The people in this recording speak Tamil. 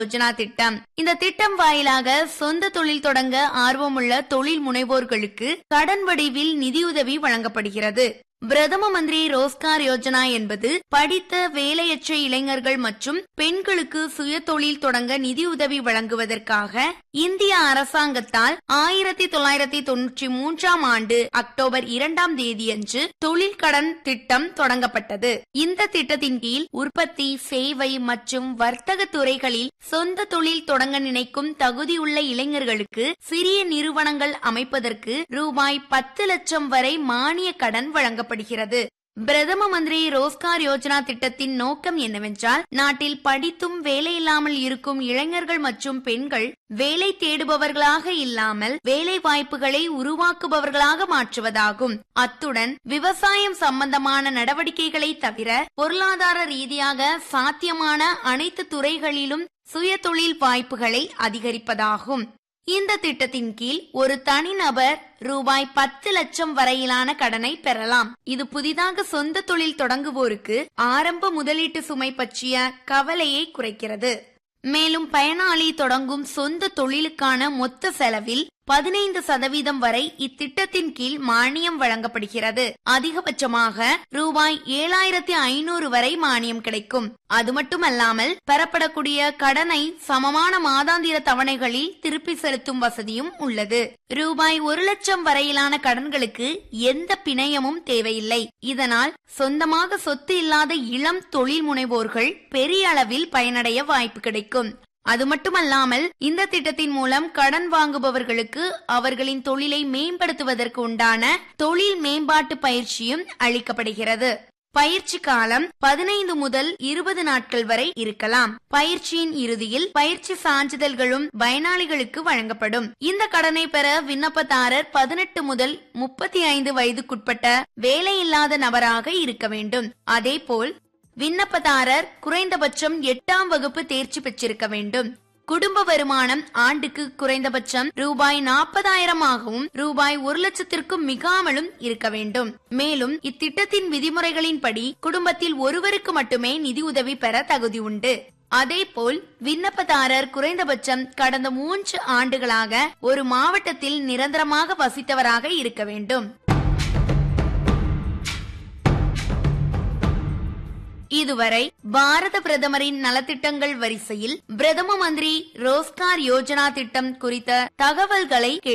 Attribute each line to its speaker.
Speaker 1: யோஜனா திட்டம் இந்த திட்டம் வாயிலாக சொந்த தொழில் தொடங்க ஆர்வமுள்ள தொழில் முனைவோர்களுக்கு கடன் வடிவில் நிதியுதவி வழங்கப்படுகிறது பிரதம மந்திரி ரோஸ்கார் யோஜனா என்பது படித்த வேலையற்ற இளைஞர்கள் மற்றும் பெண்களுக்கு சுய தொழில் தொடங்க நிதியுதவி வழங்குவதற்காக இந்திய அரசாங்கத்தால் ஆயிரத்தி தொள்ளாயிரத்தி தொன்னூற்றி மூன்றாம் ஆண்டு அக்டோபர் இரண்டாம் தேதியன்று தொழில் கடன் திட்டம் தொடங்கப்பட்டது இந்த திட்டத்தின் கீழ் உற்பத்தி சேவை மற்றும் வர்த்தக துறைகளில் சொந்த தொழில் தொடங்க நினைக்கும் தகுதியுள்ள இளைஞர்களுக்கு சிறிய நிறுவனங்கள் அமைப்பதற்கு ரூபாய் பத்து லட்சம் வரை மானிய கடன் வழங்கப்படுகிறது பிரதம மந்திரி ரோஸ்கார் யோஜனா திட்டத்தின் நோக்கம் என்னவென்றால் நாட்டில் படித்தும் வேலையில்லாமல் இருக்கும் இளைஞர்கள் மற்றும் பெண்கள் வேலை தேடுபவர்களாக இல்லாமல் வேலை வாய்ப்புகளை உருவாக்குபவர்களாக மாற்றுவதாகும் அத்துடன் விவசாயம் சம்பந்தமான நடவடிக்கைகளை தவிர பொருளாதார ரீதியாக சாத்தியமான அனைத்து துறைகளிலும் சுய தொழில் வாய்ப்புகளை அதிகரிப்பதாகும் இந்த திட்டத்தின் கீழ் ஒரு தனிநபர் ரூபாய் பத்து லட்சம் வரையிலான கடனை பெறலாம் இது புதிதாக சொந்த தொழில் தொடங்குவோருக்கு ஆரம்ப முதலீட்டு சுமை பற்றிய கவலையை குறைக்கிறது மேலும் பயனாளி தொடங்கும் சொந்த தொழிலுக்கான மொத்த செலவில் பதினைந்து சதவீதம் வரை இத்திட்டத்தின் கீழ் மானியம் வழங்கப்படுகிறது அதிகபட்சமாக ரூபாய் ஏழாயிரத்தி ஐநூறு வரை மானியம் கிடைக்கும் அது மட்டுமல்லாமல் பெறப்படக்கூடிய கடனை சமமான மாதாந்திர தவணைகளில் திருப்பி செலுத்தும் வசதியும் உள்ளது ரூபாய் ஒரு லட்சம் வரையிலான கடன்களுக்கு எந்த பிணையமும் தேவையில்லை இதனால் சொந்தமாக சொத்து இல்லாத இளம் தொழில் முனைவோர்கள் பெரிய அளவில் பயனடைய வாய்ப்பு கிடைக்கும் அது மட்டுமல்லாமல் இந்த திட்டத்தின் மூலம் கடன் வாங்குபவர்களுக்கு அவர்களின் தொழிலை மேம்படுத்துவதற்கு உண்டான தொழில் மேம்பாட்டு பயிற்சியும் அளிக்கப்படுகிறது பயிற்சி காலம் பதினைந்து முதல் இருபது நாட்கள் வரை இருக்கலாம் பயிற்சியின் இறுதியில் பயிற்சி சான்றிதழ்களும் பயனாளிகளுக்கு வழங்கப்படும் இந்த கடனை பெற விண்ணப்பதாரர் பதினெட்டு முதல் முப்பத்தி ஐந்து வயதுக்குட்பட்ட வேலையில்லாத நபராக இருக்க வேண்டும் அதேபோல் விண்ணப்பதாரர் குறைந்தபட்சம் எட்டாம் வகுப்பு தேர்ச்சி பெற்றிருக்க வேண்டும் குடும்ப வருமானம் ஆண்டுக்கு குறைந்தபட்சம் ரூபாய் நாற்பதாயிரம் ஆகவும் ரூபாய் ஒரு லட்சத்திற்கும் மிகாமலும் இருக்க வேண்டும் மேலும் இத்திட்டத்தின் விதிமுறைகளின்படி குடும்பத்தில் ஒருவருக்கு மட்டுமே நிதி உதவி பெற தகுதி உண்டு அதேபோல் விண்ணப்பதாரர் குறைந்தபட்சம் கடந்த மூன்று ஆண்டுகளாக ஒரு மாவட்டத்தில் நிரந்தரமாக வசித்தவராக இருக்க வேண்டும் இதுவரை பாரத பிரதமரின் நலத்திட்டங்கள் வரிசையில் பிரதம மந்திரி ரோஸ்கார் யோஜனா திட்டம் குறித்த தகவல்களை